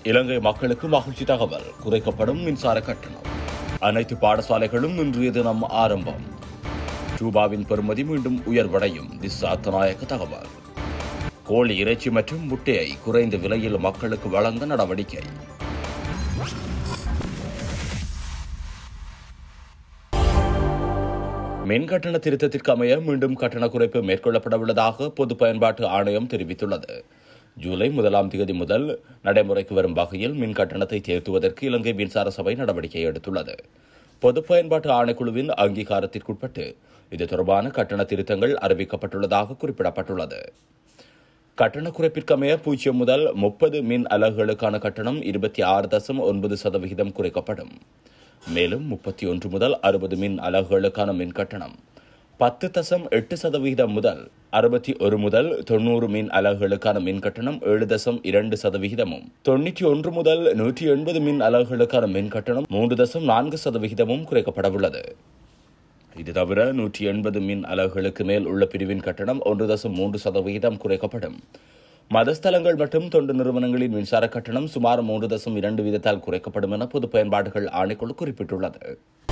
இலங்கை மக்களுக்கு மகிழ்ச்சி தகவல் குறைக்கப்படும் மின்சார கட்டணம் அனைத்து பாடசாலைகளும் இன்றைய தினம் ஆரம்பம் ரூபாவின் பெறுமதி மீண்டும் உயர்வடையும் திஸ் அத்தநாயக்க தகவல் கோழி இறைச்சி மற்றும் முட்டையை குறைந்த விலையில் மக்களுக்கு வழங்க நடவடிக்கை மின் கட்டண திருத்தத்திற்கு அமைய மீண்டும் கட்டண குறைப்பு மேற்கொள்ளப்பட உள்ளதாக பொது பயன்பாட்டு ஆணையம் தெரிவித்துள்ளது ஜூலை முதலாம் தேதி முதல் நடைமுறைக்கு வரும் வகையில் மின் கட்டணத்தை தேர்த்துவதற்கு இலங்கை மின்சார சபை நடவடிக்கை எடுத்துள்ளது பொது பயன்பாட்டு ஆணைக்குழுவின் அங்கீகாரத்திற்குட்பட்டு இது தொடர்பான கட்டண திருத்தங்கள் அறிவிக்கப்பட்டுள்ளதாக குறிப்பிடப்பட்டுள்ளது கட்டண குறைப்பிற்கமைய பூஜ்ஜியம் முதல் முப்பது மின் அலகுகளுக்கான கட்டணம் இருபத்தி ஆறு தசம் ஒன்பது சதவிகிதம் குறைக்கப்படும் மேலும் முப்பத்தி ஒன்று முதல் அறுபது மின் அலகுகளுக்கான மின் கட்டணம் பத்து தசம் எட்டு சதவிகிதம் முதல் அறுபத்தி ஒரு முதல் தொண்ணூறு மின் அலகுகளுக்கான மின் கட்டணம் ஏழு தசம் இரண்டு சதவிகிதமும் தொண்ணூற்றி ஒன்று முதல் நூற்றி எண்பது மின் அலகுகளுக்கான மின் கட்டணம் மூன்று தசம் நான்கு சதவிகிதமும் குறைக்கப்படவுள்ளது இது தவிர நூற்றி எண்பது மின் அலகுகளுக்கு மேல் உள்ள பிரிவின் கட்டணம் ஒன்று தசம் மூன்று சதவிகிதம் குறைக்கப்படும் மதஸ்தலங்கள் மற்றும் தொண்டு நிறுவனங்களின் மின்சார கட்டணம் சுமார் மூன்று தசம் இரண்டு வீதத்தால் குறைக்கப்படும் என பொது பயன்பாடுகள் ஆணைக்குழு குறிப்பிட்டுள்ளது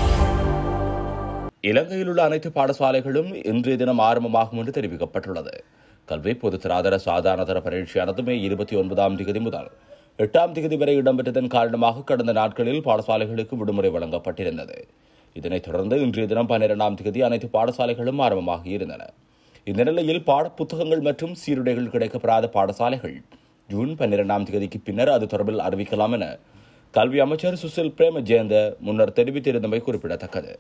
இலங்கையில் உள்ள அனைத்து பாடசாலைகளும் இன்றைய தினம் ஆரம்பமாகும் என்று தெரிவிக்கப்பட்டுள்ளது கல்வி பொதுத்தராதர சாதாரணதர பரீட்சையானது மே இருபத்தி ஒன்பதாம் தேதி முதல் எட்டாம் தேதி வரை இடம்பெற்றதன் காரணமாக கடந்த நாட்களில் பாடசாலைகளுக்கு விடுமுறை வழங்கப்பட்டிருந்தது இதனைத் தொடர்ந்து இன்றைய தினம் பன்னிரெண்டாம் தேதி அனைத்து பாடசாலைகளும் ஆரம்பமாகி இருந்தன இந்த நிலையில் பாடப்புத்தகங்கள் மற்றும் சீருடைகள் கிடைக்கப்பெறாத பாடசாலைகள் ஜூன் பன்னிரெண்டாம் தேதிக்கு பின்னர் அது தொடர்பில் அறிவிக்கலாம் என கல்வி அமைச்சர் சுசில் பிரேம ஜெயந்த முன்னர் தெரிவித்திருந்தமை குறிப்பிடத்தக்கது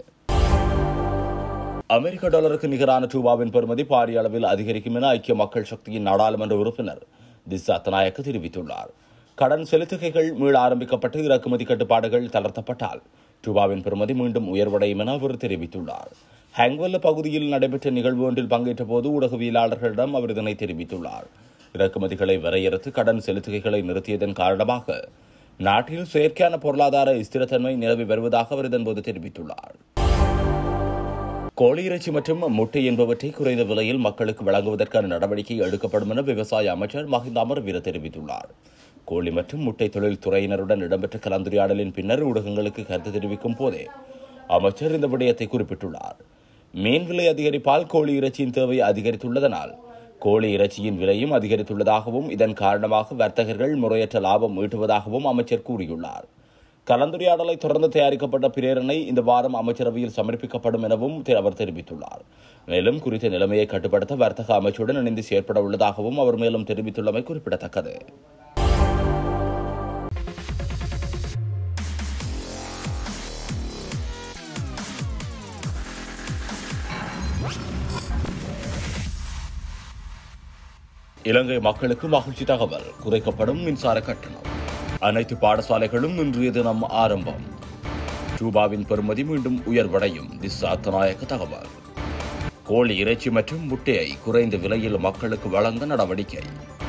அமெரிக்க டாலருக்கு நிகரான ரூபாவின் பெறுமதி பாரிய அளவில் அதிகரிக்கும் என ஐக்கிய மக்கள் சக்தியின் நாடாளுமன்ற உறுப்பினர் திசா தநாயக்க தெரிவித்துள்ளார் கடன் செலுத்துகைகள் மீள ஆரம்பிக்கப்பட்டு இறக்குமதி கட்டுப்பாடுகள் தளர்த்தப்பட்டால் ரூபாவின் பெறுமதி மீண்டும் உயர்வடையும் என அவர் தெரிவித்துள்ளார் ஹாங்வெல்ல பகுதியில் நடைபெற்ற நிகழ்வு ஒன்றில் பங்கேற்ற போது ஊடகவியலாளர்களிடம் அவர் இதனை தெரிவித்துள்ளார் இறக்குமதிகளை வரையறுத்து கடன் செலுத்துகைகளை நிறுத்தியதன் காரணமாக நாட்டில் செயற்கையான பொருளாதார ஸ்திரத்தன்மை நிலவி வருவதாக அவர் இதன்போது தெரிவித்துள்ளார் கோழி இறைச்சி மற்றும் முட்டை என்பவற்றை குறைந்த விலையில் மக்களுக்கு வழங்குவதற்கான நடவடிக்கை எடுக்கப்படும் என விவசாய அமைச்சர் மஹிந்த அமர்வீர தெரிவித்துள்ளார் கோழி மற்றும் முட்டை தொழில் துறையினருடன் இடம்பெற்ற கலந்துரையாடலின் பின்னர் ஊடகங்களுக்கு கருத்து தெரிவிக்கும் போதே அமைச்சர் இந்த விடயத்தை குறிப்பிட்டுள்ளார் மீன் விலை அதிகரிப்பால் கோழி இறைச்சியின் தேவை அதிகரித்துள்ளதனால் கோழி இறைச்சியின் விலையும் அதிகரித்துள்ளதாகவும் இதன் காரணமாக வர்த்தகர்கள் முறையற்ற லாபம் ஈட்டுவதாகவும் அமைச்சர் கூறியுள்ளார் கலந்துரையாடலை தொடர்ந்து தயாரிக்கப்பட்ட பிரேரணை இந்த வாரம் அமைச்சரவையில் சமர்ப்பிக்கப்படும் எனவும் அவர் தெரிவித்துள்ளார் மேலும் குறித்த நிலைமையை கட்டுப்படுத்த வர்த்தக அமைச்சுடன் இணைந்து செயற்பட உள்ளதாகவும் அவர் மேலும் தெரிவித்துள்ளமை குறிப்பிடத்தக்கது இலங்கை மக்களுக்கு மகிழ்ச்சி தகவல் குறைக்கப்படும் மின்சார கட்டணம் அனைத்து பாடசாலைகளும் இன்றைய தினம் ஆரம்பம் ரூபாவின் பெறுமதி மீண்டும் உயர்வடையும் திஸ் அத்தநாயக்க தகவல் கோழி இறைச்சி மற்றும் முட்டையை குறைந்த விலையில் மக்களுக்கு வழங்க நடவடிக்கை